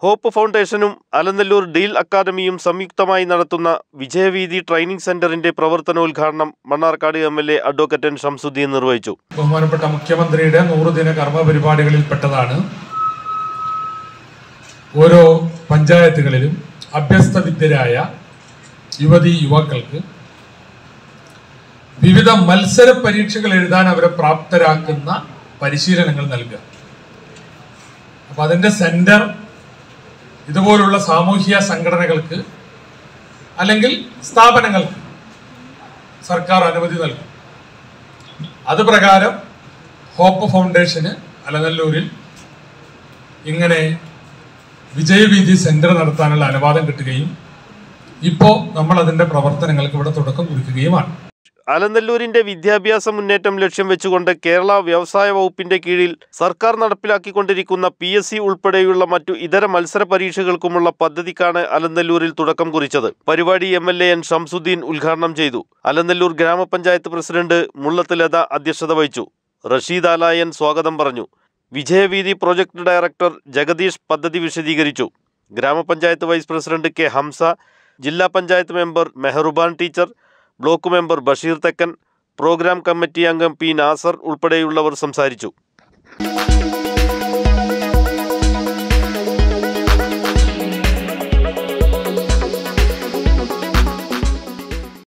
hope ഫൗണ്ടേഷനും Alanallur deal അക്കാദമിയും സംയുക്തമായി നടത്തുന്ന വിജയവീതി ട്രെയിനിംഗ് സെന്ററിന്റെ പ്രവർത്തനോദ്ഘാടനം Mannarkkad M L A advocate N Shamsuddin നിർവഹിച്ചു ബഹുമാനപ്പെട്ട മുഖ്യമന്ത്രിയുടെ നൂറുദിന കർമ്മ പരിപാടികളിൽപ്പെട്ടതാണ് ഓരോ പഞ്ചായത്തുകളിലും അഭ്യസ്ത വിദ്യരായ യുവതി യുവാക്കൾക്ക് വിവിധ മത്സര പരീക്ഷകൾ എഴുതാൻ അവരെ പ്രാപ്തരാക്കുന്ന പരിശീലനങ്ങൾ നൽകുക അപ്പൊ അതിന്റെ സെന്റർ ഇതുപോലുള്ള സാമൂഹ്യ സംഘടനകൾക്ക് അല്ലെങ്കിൽ സ്ഥാപനങ്ങൾക്ക് സർക്കാർ അനുമതി നൽകും അത് പ്രകാരം ഹോപ്പ് ഫൗണ്ടേഷന് അലനല്ലൂരിൽ ഇങ്ങനെ വിജയവീതി സെന്റർ നടത്താനുള്ള അനുവാദം കിട്ടുകയും ഇപ്പോൾ നമ്മൾ അതിന്റെ പ്രവർത്തനങ്ങൾക്ക് ഇവിടെ തുടക്കം കുറിക്കുകയുമാണ് അലനല്ലൂരിന്റെ വിദ്യാഭ്യാസ മുന്നേറ്റം ലക്ഷ്യം വെച്ചുകൊണ്ട് കേരള വ്യവസായ വകുപ്പിന്റെ കീഴിൽ സർക്കാർ നടപ്പിലാക്കിക്കൊണ്ടിരിക്കുന്ന പി എസ് സി ഉൾപ്പെടെയുള്ള മറ്റു ഇതര മത്സര പരീക്ഷകൾക്കുമുള്ള പദ്ധതിക്കാണ് അലനല്ലൂരിൽ തുടക്കം കുറിച്ചത് പരിപാടി M L A N Shamsudheen ഉദ്ഘാടനം ചെയ്തു അലനല്ലൂർ ഗ്രാമപഞ്ചായത്ത് പ്രസിഡന്റ് മുള്ളത്ത് ലത അധ്യക്ഷത വഹിച്ചു റഷീദ് ആലായൻ സ്വാഗതം പറഞ്ഞു വിജയവീതി പ്രൊജക്ട് ഡയറക്ടർ ജഗദീഷ് പദ്ധതി വിശദീകരിച്ചു ഗ്രാമപഞ്ചായത്ത് വൈസ് പ്രസിഡന്റ് കെ ഹംസ ജില്ലാ panchayat member Meharuban teacher block member Basheer Thekkan programme committee അംഗം പി നാസർ ഉൾപ്പെടെയുള്ളവർ സംസാരിച്ചു